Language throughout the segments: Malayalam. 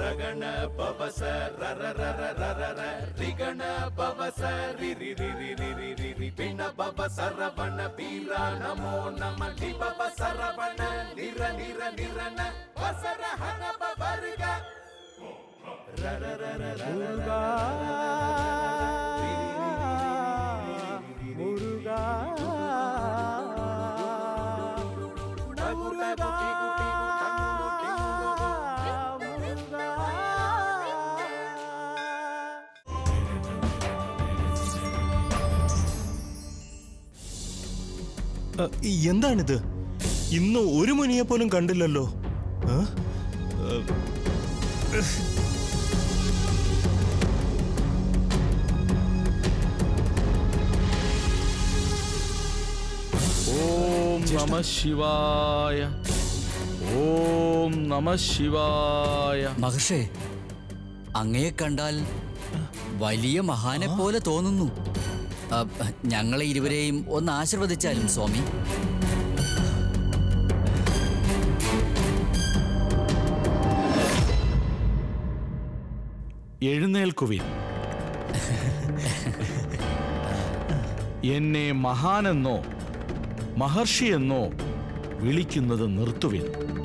ರಗಣ ಪವಸ ರರ ರರ ರರ ರ ರಿಗಣ ಪವಸ ರಿ ರಿ ರಿ ರಿ ರಿ ರಿ ರಿ ರಿ ಪಿಣ ಪವ ಸರವಣ ಬೀರ ನಮೋ ನಮ ಲಿ ಪವ ಸರವಣ ನಿರ ನಿರ ನಿರನ ವಸರ ಹನ ಪವರ್ಗ ರರ ರರ ರರ മുരുകാ മുരുകാ മുരുകാ അ, എന്താണിത് ഇന്ന് ഒരു മുനിയെ പോലും കണ്ടില്ലല്ലോ ആ? ഓം നമ ശിവായ ഓം നമ ശിവായ മഹർഷേ അങ്ങയെ കണ്ടാൽ വലിയ മഹാനെ പോലെ തോന്നുന്നു അ, ഞങ്ങളെ ഇരുവരെയും ഒന്ന് ആശീർവദിച്ചാലും സ്വാമി എഴുന്നേൽക്കുവിൻ എന്നെ മഹാനെന്നോ മഹർഷിയെന്നോ വിളിക്കുന്നത് നിർത്തുവിൻ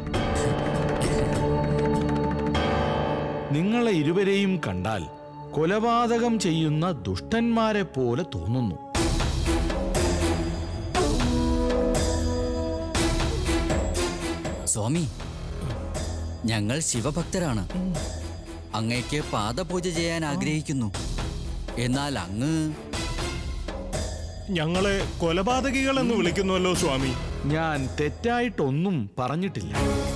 നിങ്ങളെ ഇരുവരെയും കണ്ടാൽ കൊലപാതകം ചെയ്യുന്ന ദുഷ്ടന്മാരെ പോലെ തോന്നുന്നു സ്വാമി ഞങ്ങൾ ശിവഭക്തരാണ് അങ്ങയ്ക്ക് പാദപൂജ ചെയ്യാൻ ആഗ്രഹിക്കുന്നു എന്നാൽ അങ്ങ് ഞങ്ങളെ കൊലപാതകികളെന്ന് വിളിക്കുന്നുവല്ലോ സ്വാമി ഞാൻ തെറ്റായിട്ടൊന്നും പറഞ്ഞിട്ടില്ല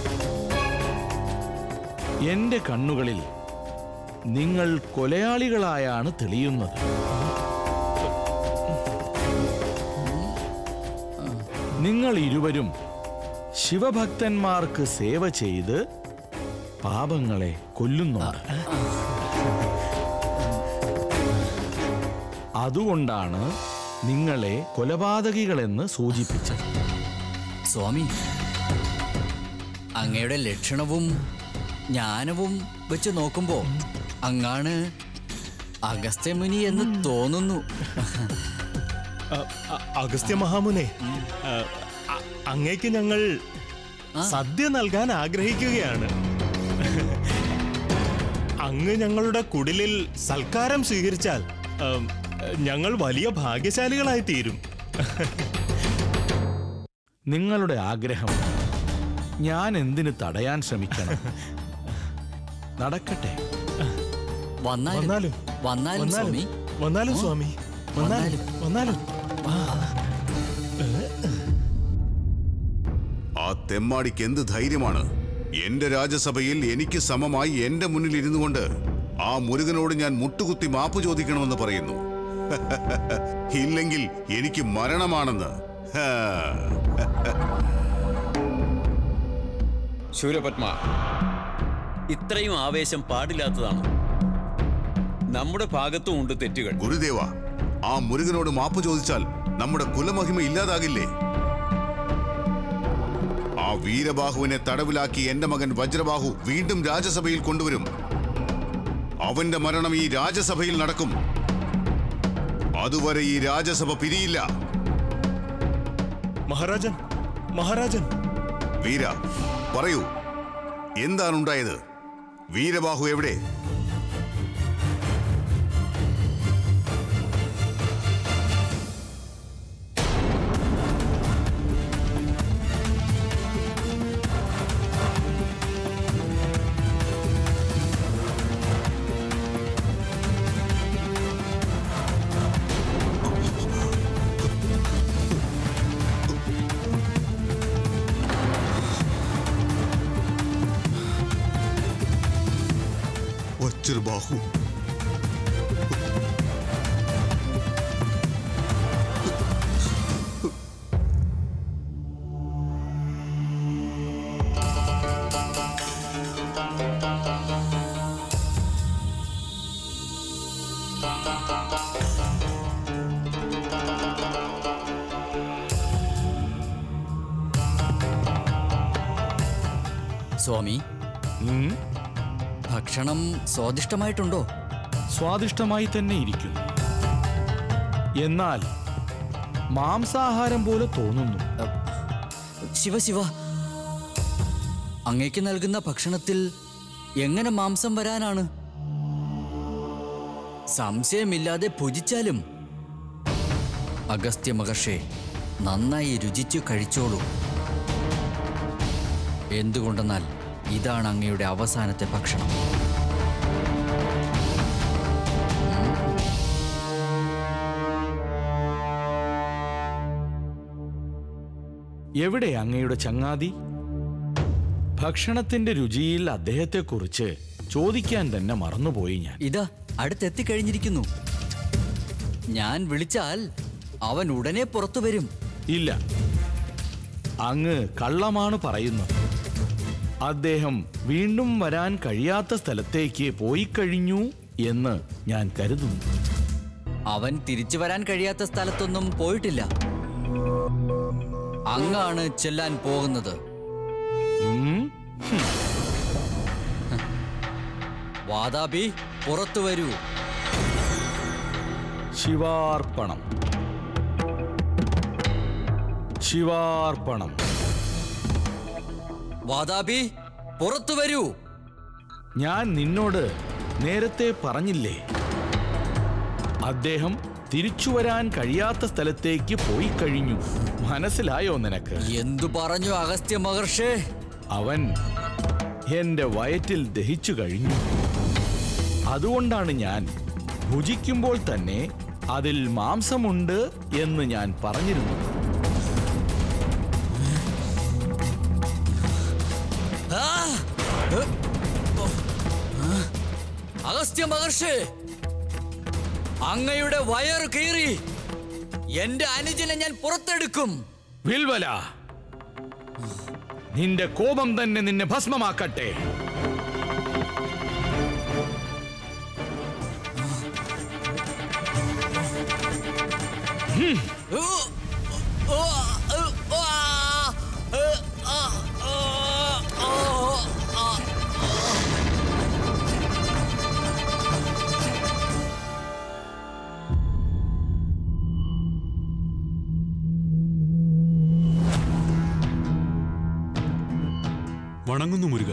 എന്റെ കണ്ണുകളിൽ നിങ്ങൾ കൊലയാളികളായാണ് തെളിയുന്നത് നിങ്ങൾ ഇരുവരും ശിവഭക്തന്മാർക്ക് സേവ ചെയ്ത് പാപങ്ങളെ കൊല്ലുന്നുണ്ട് അതുകൊണ്ടാണ് നിങ്ങളെ കൊലപാതകികളെന്ന് സൂചിപ്പിച്ചത് സ്വാമി അങ്ങയുടെ ലക്ഷണവും ജ്ഞാനവും വെച്ച് നോക്കുമ്പോ അങ്ങാണ് അഗസ്ത്യമുനി എന്ന് തോന്നുന്നു അ, അ- അഗസ്ത്യ മഹാമുനെ അ, അ- അങ്ങേക്ക് ഞങ്ങൾ സദ്യ നൽകാൻ ആഗ്രഹിക്കുകയാണ് അങ്ങ് ഞങ്ങളുടെ കുടിലിൽ സൽക്കാരം സ്വീകരിച്ചാൽ ഉം, ഞങ്ങൾ വലിയ ഭാഗ്യശാലികളായി തീരും നിങ്ങളുടെ ആഗ്രഹം ഞാൻ എന്തിന് തടയാൻ ശ്രമിക്കണം നടക്കട്ടെ വന്നാലും വന്നാലും വന്നാലും സ്വാമി വന്നാലും ഓ, സ്വാമി വന്നാലും വന്നാലും ആ തെമ്മാടിക്ക് എന്ത് ധൈര്യമാണ് എന്റെ രാജ്യസഭയിൽ എനിക്ക് സമമായി എന്റെ മുന്നിൽ ഇരുന്നു കൊണ്ട് ആ മുരുകനോട് ഞാൻ മുട്ടുകുത്തി മാപ്പ് ചോദിക്കണമെന്ന് പറയുന്നു ഇല്ലെങ്കിൽ എനിക്ക് മരണമാണെന്ന് ഹാ. ശൂരപത്മ ഇത്രയും ആവേശം പാടില്ലാത്തതാണ് നമ്മുടെ ഭാഗത്തും ഉണ്ട് തെറ്റുകൾ ഗുരുദേവ ആ മുരുകനോട് മാപ്പ് ചോദിച്ചാൽ നമ്മുടെ കുലമഹിമ ഇല്ലാതാകില്ലേ ആ വീരബാഹുവിനെ തടവിലാക്കി എന്റെ മകൻ വജ്രബാഹു വീണ്ടും രാജ്യസഭയിൽ കൊണ്ടുവരും അവന്റെ മരണം ഈ രാജ്യസഭയിൽ നടക്കും അതുവരെ ഈ രാജ്യസഭ പിരിയില്ല മഹാരാജൻ മഹാരാജൻ വീര പറയൂ എന്താണുണ്ടായത് വീരബാഹു എവിടെ വജ്രബാഹു സ്വാമി ഉം, ഭക്ഷണം സ്വാദിഷ്ടമായിട്ടുണ്ടോ സ്വാദിഷ്ടമായി തന്നെ ഇരിക്കുന്നു എന്നാൽ മാംസാഹാരം പോലെ തോന്നുന്നു ശിവ ശിവ അങ്ങേക്ക് നൽകുന്ന ഭക്ഷണത്തിൽ എങ്ങനെ മാംസം വരാനാണ് സംശയമില്ലാതെ ഭുജിച്ചാലും അഗസ്ത്യ മഹർഷേ നന്നായി രുചിച്ചു കഴിച്ചോളൂ എന്തുകൊണ്ടെന്നാൽ ഇതാണ് അങ്ങയുടെ അവസാനത്തെ ഭക്ഷണം എവിടെ അങ്ങയുടെ ചങ്ങാതി ഭക്ഷണത്തിന്റെ രുചിയിൽ അദ്ദേഹത്തെക്കുറിച്ച് ചോദിക്കാൻ തന്നെ മറന്നുപോയി ഞാൻ ഇതാ അടുത്തെത്തിക്കഴിഞ്ഞിരിക്കുന്നു ഞാൻ വിളിച്ചാൽ അവൻ ഉടനെ പുറത്തു വരും ഇല്ല അങ്ങ് കള്ളമാണ് പറയുന്നത് അദ്ദേഹം വീണ്ടും വരാൻ കഴിയാത്ത സ്ഥലത്തേക്ക് പോയി കഴിഞ്ഞു എന്ന് ഞാൻ കരുതുന്നു അവൻ തിരിച്ചു വരാൻ കഴിയാത്ത സ്ഥലത്തൊന്നും പോയിട്ടില്ല അങ്ങാണ് ചെല്ലാൻ പോകുന്നത് ഉം, വാതാബി പുറത്തു വരൂ ശിവാർപ്പണം ശിവാർപ്പണം വാതാബി പുറത്തു വരൂ ഞാൻ നിന്നോട് നേരത്തെ പറഞ്ഞില്ലേ അദ്ദേഹം തിരിച്ചു വരാൻ കഴിയാത്ത സ്ഥലത്തേക്ക് പോയി കഴിഞ്ഞു മനസ്സിലായോ നിനക്ക് എന്തു പറഞ്ഞു അഗസ്ത്യ മഹർഷേ അവൻ എന്റെ വയറ്റിൽ ദഹിച്ചു കഴിഞ്ഞു അതുകൊണ്ടാണ് ഞാൻ ഭുജിക്കുമ്പോൾ തന്നെ അതിൽ മാംസമുണ്ട് എന്ന് ഞാൻ പറഞ്ഞിരുന്നു ആ! ഏ! ഓ! ആ! അഗസ്ത്യ മഹർഷി അങ്ങയുടെ വയറ് കീറി എന്റെ അനുജനെ ഞാൻ പുറത്തെടുക്കും വിൽവല നിന്റെ കോപം തന്നെ നിന്നെ ഭസ്മമാക്കട്ടെ ഊ! ഓ! ഉ! ആ! ഏ! ആ! ആ! ആ! ആ! വണങ്ങുന്നു മുരുക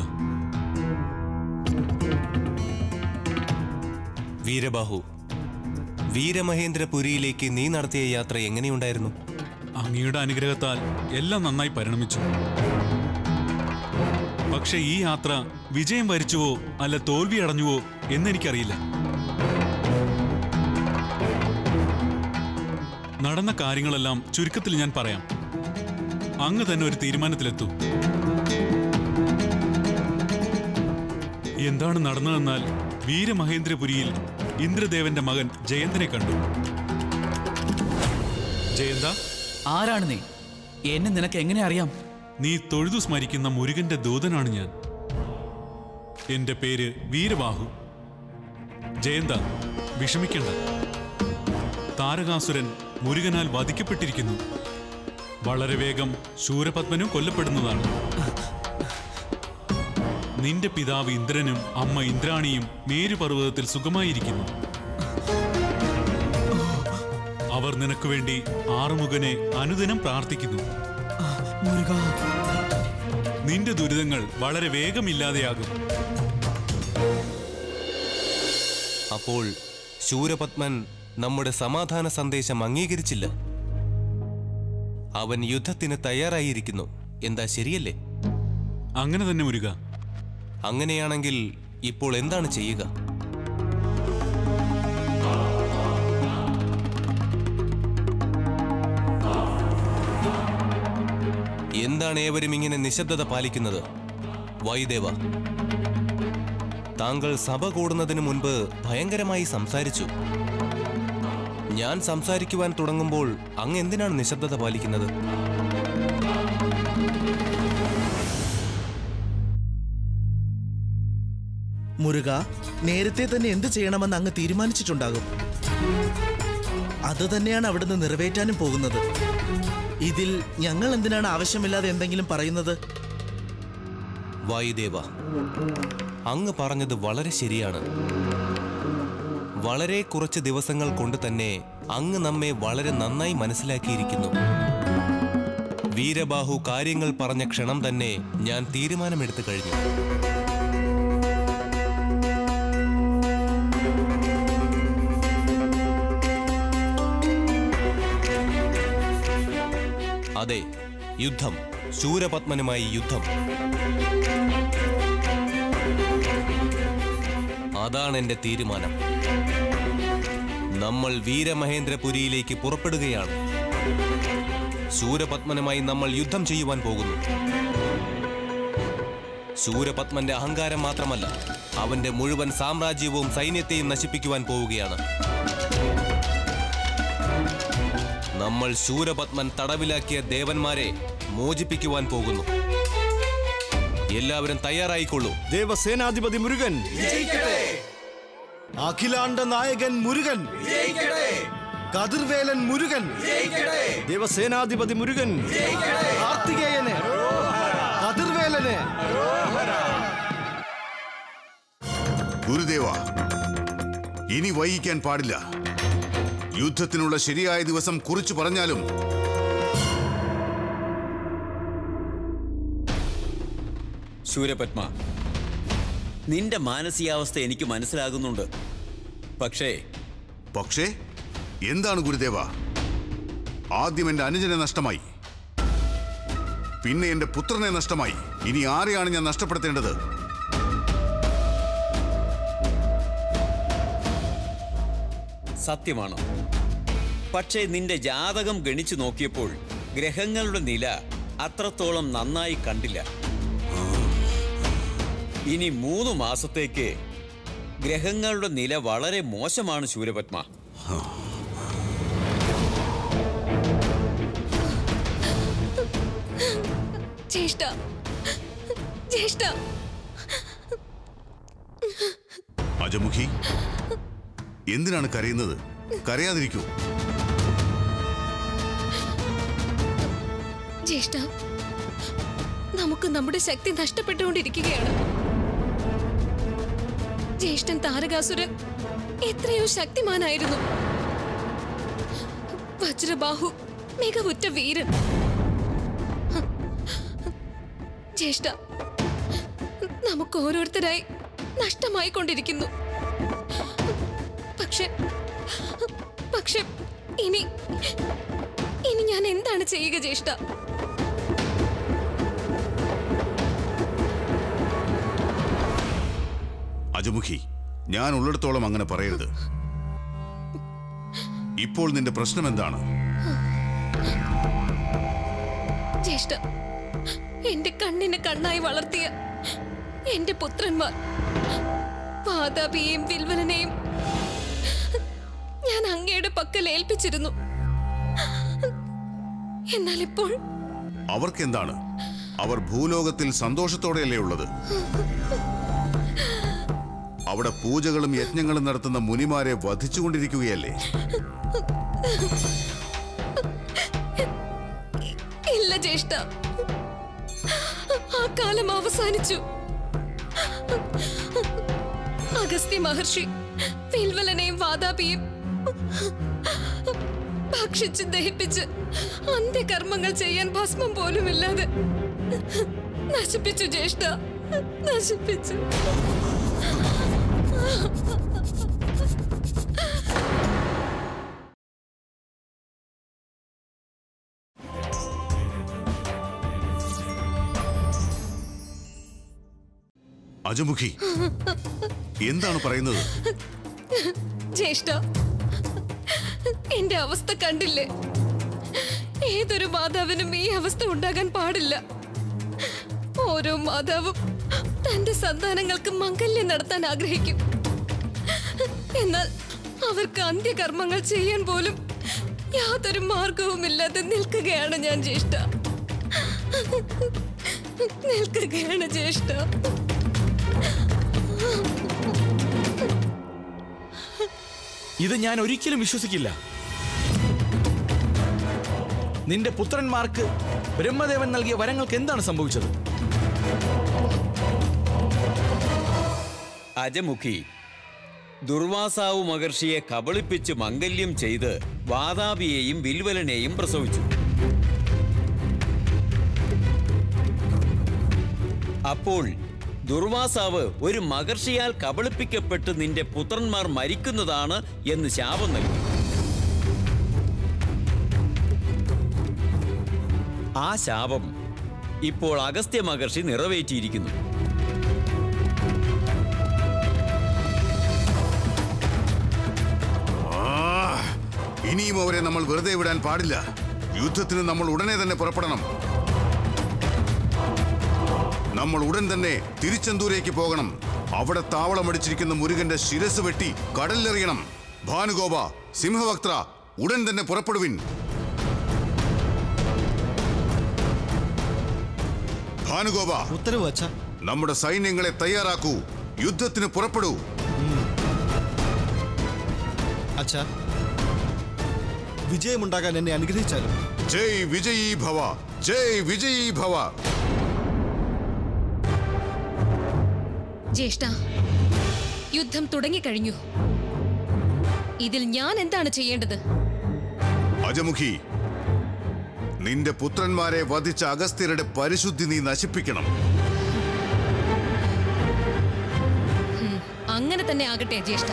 വീരബാഹു വീരമഹേന്ദ്രപുരിയിലേക്ക് നീ നടത്തിയ യാത്ര എങ്ങനെയുണ്ടായിരുന്നു അങ്ങയുടെ അനുഗ്രഹത്താൽ എല്ലാം നന്നായി പരിണമിച്ചു പക്ഷെ ഈ യാത്ര വിജയം വരിച്ചുവോ അല്ല തോൽവി അടഞ്ഞുവോ എന്നെനിക്കറിയില്ല നടന്ന കാര്യങ്ങളെല്ലാം ചുരുക്കത്തിൽ ഞാൻ പറയാം അങ്ങ് തന്നെ ഒരു തീരുമാനത്തിലെത്തൂ എന്താണ് നടന്നതെന്നാൽ വീരമഹേന്ദ്രപുരിയിൽ ഇന്ദ്രദേവന്റെ മകൻ ജയന്തനെ കണ്ടു ജയന്ത ആരാണ് നീ എന്നെ നിനക്ക് എങ്ങനെ അറിയാം നീ തൊഴുതു സ്മരിക്കുന്ന മുരുകന്റെ ദൂതനാണ് ഞാൻ എന്റെ പേര് വീരബാഹു ജയന്ത വിഷമിക്കണ്ട താരകാസുരൻ മുരുകനാൽ വധിക്കപ്പെട്ടിരിക്കുന്നു വളരെ വേഗം ശൂരപത്മനും കൊല്ലപ്പെടുന്നതാണ് നിന്റെ പിതാവ് ഇന്ദ്രനും അമ്മ ഇന്ദ്രാണിയും മേരുപർവ്വതത്തിൽ സുഖമായിരിക്കുന്നു അവർ നിനക്ക് വേണ്ടി ആറുമുഖനെ അനുദിനം പ്രാർത്ഥിക്കുന്നു മുരുക നിന്റെ ദുരിതങ്ങൾ വളരെ വേഗമില്ലാതെയാകും അപ്പോൾ ശൂരപത്മൻ നമ്മുടെ സമാധാന സന്ദേശം അംഗീകരിച്ചില്ല അവൻ യുദ്ധത്തിന് തയ്യാറായിരിക്കുന്നു എന്താ ശരിയല്ലേ അങ്ങനെ തന്നെ മുരുക അങ്ങനെയാണെങ്കിൽ ഇപ്പോൾ എന്താണ് ചെയ്യുക എന്താണ് ഏവരും ഇങ്ങനെ നിശബ്ദത പാലിക്കുന്നത് വായുദേവ താങ്കൾ സഭ കൂടുന്നതിന് മുൻപ് ഭയങ്കരമായി സംസാരിച്ചു ഞാൻ സംസാരിക്കുവാൻ തുടങ്ങുമ്പോൾ അങ്ങ് എന്തിനാണ് നിശബ്ദത പാലിക്കുന്നത് മുരുക നേരത്തെ തന്നെ എന്ത് ചെയ്യണമെന്ന് അങ്ങ് തീരുമാനിച്ചിട്ടുണ്ടാകും അത് തന്നെയാണ് അവിടുന്ന് നിറവേറ്റാനും പോകുന്നത് ഇതിൽ ഞങ്ങൾ എന്തിനാണ് ആവശ്യമില്ലാതെ എന്തെങ്കിലും പറയുന്നത് വായുദേവ അങ്ങ് പറഞ്ഞത് വളരെ ശരിയാണ് വളരെ കുറച്ച് ദിവസങ്ങൾ കൊണ്ട് തന്നെ അങ്ങ് നമ്മെ വളരെ നന്നായി മനസ്സിലാക്കിയിരിക്കുന്നു വീരബാഹു കാര്യങ്ങൾ പറഞ്ഞ ക്ഷണം തന്നെ ഞാൻ തീരുമാനമെടുത്തു കഴിഞ്ഞു അതെ യുദ്ധം ശൂരപത്മനുമായി യുദ്ധം അതാണ് എന്റെ തീരുമാനം നമ്മൾ വീരമഹേന്ദ്രപുരിയിലേക്ക് പുറപ്പെടുകയാണ് ശൂരപത്മനുമായി നമ്മൾ യുദ്ധം ചെയ്യുവാൻ പോകുന്നു ശൂരപത്മന്റെ അഹങ്കാരം മാത്രമല്ല അവന്റെ മുഴുവൻ സാമ്രാജ്യവും സൈന്യത്തെയും നശിപ്പിക്കുവാൻ പോവുകയാണ് നമ്മൾ ശൂരപത്മൻ തടവിലാക്കിയ ദേവന്മാരെ മോചിപ്പിക്കുവാൻ പോകുന്നു എല്ലാവരും തയ്യാറായിക്കൊള്ളൂ ദേവസേനാധിപതി മുരുകൻ അഖിലാണ്ട നായകൻ മുരുകൻ കതിർവേലൻ മുരുകൻ ദേവസേനാധിപതി മുരുകൻ കാർത്തികേയന് കതിർവേലന് ഗുരുദേവ ഇനി വൈകിക്കാൻ പാടില്ല യുദ്ധത്തിനുള്ള ശരിയായ ദിവസം കുറിച്ചു പറഞ്ഞാലും ശൂരപത്മ നിന്റെ മാനസികാവസ്ഥ എനിക്ക് മനസ്സിലാകുന്നുണ്ട് പക്ഷേ പക്ഷേ എന്താണ് ഗുരുദേവ ആദ്യം എന്റെ അനുജനെ നഷ്ടമായി പിന്നെ എന്റെ പുത്രനെ നഷ്ടമായി ഇനി ആരെയാണ് ഞാൻ നഷ്ടപ്പെടുത്തേണ്ടത് സത്യമാണ് പക്ഷേ നിന്റെ ജാതകം ഗണിച്ചു നോക്കിയപ്പോൾ ഗ്രഹങ്ങളുടെ നില അത്രത്തോളം നന്നായി കണ്ടില്ല ഇനി മൂന്ന് മാസത്തേക്ക് ഗ്രഹങ്ങളുടെ നില വളരെ മോശമാണ് ശൂരപത്മ ജ്യേഷ്ഠ ജ്യേഷ്ഠ അജമുഖി എന്തിനാണ് കരയുന്നത് കരയാതിരിക്കൂ ജ്യേഷ്ഠ നമുക്ക് നമ്മുടെ ശക്തി നഷ്ടപ്പെട്ടുകൊണ്ടിരിക്കുകയാണ് ജ്യേഷ്ഠൻ താരകാസുരൻ എത്രയോ ശക്തിമാനായിരുന്നു വജ്രബാഹു മികവുറ്റ വീരൻ ജ്യേഷ്ഠ നമുക്ക് ഓരോരുത്തരായി നഷ്ടമായി കൊണ്ടിരിക്കുന്നു പക്ഷെ പക്ഷെ ഇനി ഇനി ഞാൻ എന്താണ് ചെയ്യുക ജ്യേഷ്ഠ അജമുഖി ഞാൻ ഉള്ളിടത്തോളം അങ്ങനെ പറയരുത് ഇപ്പോൾ നിന്റെ പ്രശ്നം എന്താണ് ജ്യേഷ്ഠ എന്റെ കണ്ണിന് കണ്ണായി വളർത്തിയ എന്റെ പുത്രന്മാർ വാതാപിയെയും വിൽവലനെയും ഞാൻ അങ്ങയുടെ പക്കൽ ഏൽപ്പിച്ചിരുന്നു എന്നാൽ ഇപ്പോൾ അവർക്കെന്താണ് അവർ ഭൂലോകത്തിൽ സന്തോഷത്തോടെയല്ലേ ഉള്ളത് അവിടെ പൂജകളും യജ്ഞങ്ങളും നടത്തുന്ന മുനിമാരെ വധിച്ചുകൊണ്ടിരിക്കുകയല്ലേ ഇല്ല ജ്യേഷ്ഠ ആ കാലം അവസാനിച്ചു അഗസ്ത്യ മഹർഷി വിൽവലനെയും വാതാപിയും ഭക്ഷിച്ച് ദഹിപ്പിച്ച് അന്ത്യകർമ്മങ്ങൾ ചെയ്യാൻ ഭസ്മം പോലുമില്ലാതെ നശിപ്പിച്ചു ജ്യേഷ്ഠ നശിപ്പിച്ചു അജമുഖി എന്താണ് പറയുന്നത് ജ്യേഷ്ഠ എന്റെ അവസ്ഥ കണ്ടില്ലേ ഏതൊരു മാതാവിനും ഈ അവസ്ഥ ഉണ്ടാകാൻ പാടില്ല ഓരോ മാതാവും തന്റെ സന്താനങ്ങൾക്ക് മംഗല്യം നടത്താൻ ആഗ്രഹിക്കും എന്നാൽ അവർക്ക് അന്ത്യകർമ്മങ്ങൾ ചെയ്യാൻ പോലും യാതൊരു മാർഗവുമില്ലാതെ നിൽക്കുകയാണ് ഞാൻ ജ്യേഷ്ഠ നിൽക്കുകയാണ് ജ്യേഷ്ഠ ഇത് ഞാൻ ഒരിക്കലും വിശ്വസിക്കില്ല നിന്റെ പുത്രന്മാർക്ക് ബ്രഹ്മദേവൻ നൽകിയ വരങ്ങൾക്ക് എന്താണ് സംഭവിച്ചത് അജമുഖി ദുർവാസാവു മഹർഷിയെ കബളിപ്പിച്ച് മംഗല്യം ചെയ്ത് വാതാപിയെയും വിൽവലനെയും പ്രസവിച്ചു അപ്പോൾ ദുർവാസാവ് ഒരു മഹർഷിയാൽ കബളിപ്പിക്കപ്പെട്ട് നിന്റെ പുത്രന്മാർ മരിക്കുന്നതാണ് എന്ന് ശാപം നൽകി ആ ശാപം ഇപ്പോൾ അഗസ്ത്യ മഹർഷി നിറവേറ്റിയിരിക്കുന്നു ആ, ഇനിയും അവരെ നമ്മൾ വെറുതെ വിടാൻ പാടില്ല യുദ്ധത്തിന് നമ്മൾ ഉടനെ തന്നെ പുറപ്പെടണം നമ്മൾ ഉടൻ തന്നെ തിരുച്ചെന്തൂരേക്ക് പോകണം അവിടെ താവളമടിച്ചിരിക്കുന്ന മുരുകന്റെ ശിരസ് വെട്ടി കടലിലെറിയണം ഭാനുഗോപ സിംഹവക്ത്ര ഉടൻ തന്നെ പുറപ്പെടുവിൻ ഭാനുഗോപ ഉത്തരവ് വച്ച നമ്മുടെ സൈന്യങ്ങളെ തയ്യാറാക്കൂ യുദ്ധത്തിന് പുറപ്പെടൂ അച്ഛാ വിജയമുണ്ടാകാൻ എന്നെ അനുഗ്രഹിച്ചാലും ജയ് വിജയീ ഭവ ജയ് വിജയീ ഭവ ജ്യേഷ്ഠ യുദ്ധം തുടങ്ങിക്കഴിഞ്ഞു ഇതിൽ ഞാൻ എന്താണ് ചെയ്യേണ്ടത് അജമുഖി നിന്റെ പുത്രന്മാരെ വധിച്ച അഗസ്ത്യരുടെ പരിശുദ്ധി നീ നശിപ്പിക്കണം ഹും, അങ്ങനെ തന്നെ ആകട്ടെ ജ്യേഷ്ഠ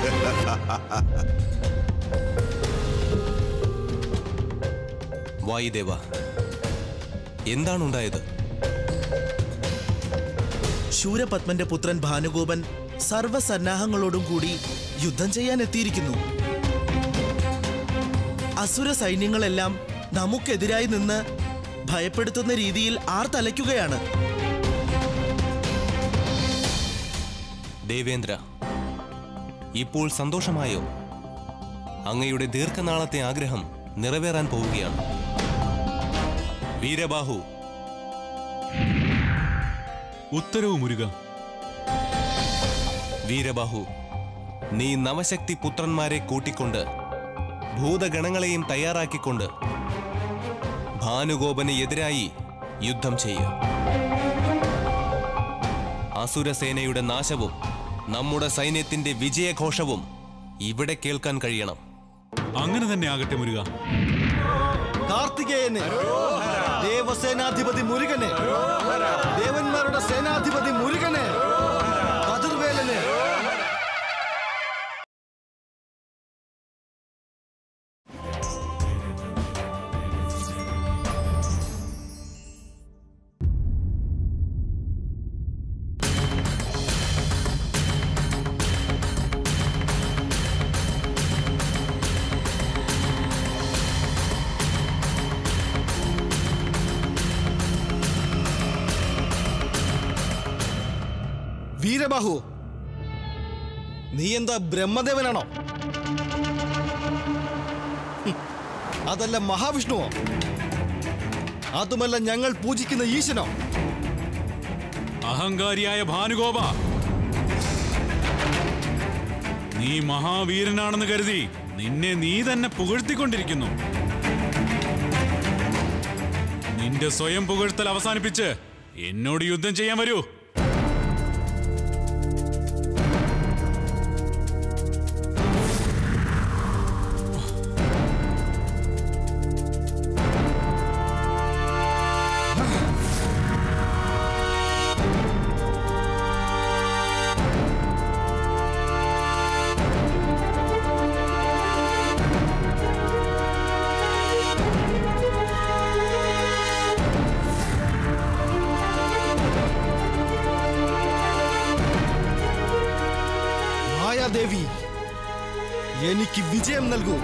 വായുദേവ എന്താണുണ്ടായത് ശൂരപത്മന്റെ പുത്രൻ ഭാനുഗോപൻ സർവസന്നാഹങ്ങളോടും കൂടി യുദ്ധം ചെയ്യാൻ എത്തിയിരിക്കുന്നു അസുര സൈന്യങ്ങളെല്ലാം നമുക്കെതിരായി നിന്ന് ഭയപ്പെടുത്തുന്ന രീതിയിൽ ആർ തലയ്ക്കുകയാണ് ദേവേന്ദ്ര ഇപ്പോൾ സന്തോഷമായോ അങ്ങയുടെ ദീർഘനാളത്തെ ആഗ്രഹം നിറവേറാൻ പോവുകയാണ് വീരബാഹു ഉത്തരവ് മുരുക വീരബാഹു നീ നവശക്തി പുത്രന്മാരെ കൂട്ടിക്കൊണ്ട് ഭൂതഗണങ്ങളെയും തയ്യാറാക്കിക്കൊണ്ട് ഭാനുഗോപന് എതിരായി യുദ്ധം ചെയ്യുക അസുരസേനയുടെ നാശവും നമ്മുടെ സൈന്യത്തിന്റെ വിജയഘോഷവും ഇവിടെ കേൾക്കാൻ കഴിയണം അങ്ങനെ തന്നെ ആകട്ടെ മുരുക കാർത്തികേയന് ദേവസേനാധിപതി മുരുകന് ദേവന്മാരുടെ സേനാധിപതി മുരുകന് കതിർവേലന് വീരബാഹു നീ എന്താ ബ്രഹ്മദേവനാണോ ഹും, അതല്ല മഹാവിഷ്ണുവോ അതുമല്ല ഞങ്ങൾ പൂജിക്കുന്ന ഈശനോ അഹങ്കാരിയായ ഭാനുഗോപ നീ മഹാവീരനാണെന്ന് കരുതി നിന്നെ നീ തന്നെ പുകഴ്ത്തിക്കൊണ്ടിരിക്കുന്നു നിന്റെ സ്വയം പുകഴ്ത്തൽ അവസാനിപ്പിച്ച് എന്നോട് യുദ്ധം ചെയ്യാൻ വരൂ മായാദേവി എനിക്ക് വിജയം നൽകൂ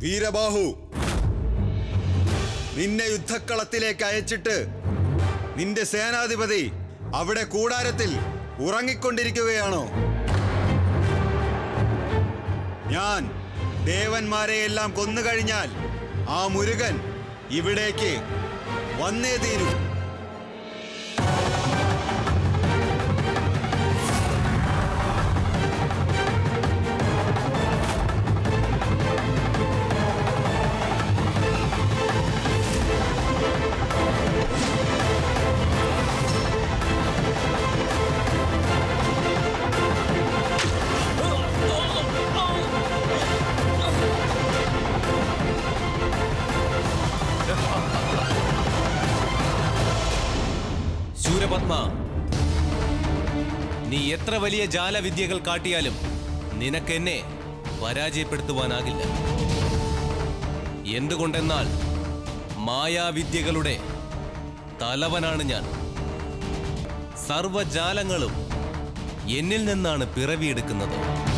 വീരബാഹു നിന്നെ യുദ്ധക്കളത്തിലേക്ക് അയച്ചിട്ട് നിന്റെ സേനാധിപതി അവിടെ കൂടാരത്തിൽ ഉറങ്ങിക്കൊണ്ടിരിക്കുകയാണോ ഞാൻ ദേവന്മാരെയെല്ലാം കൊന്നുകഴിഞ്ഞാൽ ആ മുരുകൻ ഇവിടേക്ക് വന്നേ തീരൂ ശൂരപത്മ നീ എത്ര വലിയ ജാലവിദ്യകൾ കാട്ടിയാലും നിനക്കെന്നെ പരാജയപ്പെടുത്തുവാനാകില്ല എന്തുകൊണ്ടെന്നാൽ മായാവിദ്യകളുടെ തലവനാണ് ഞാൻ സർവജാലങ്ങളും എന്നിൽ നിന്നാണ് പിറവിയെടുക്കുന്നത്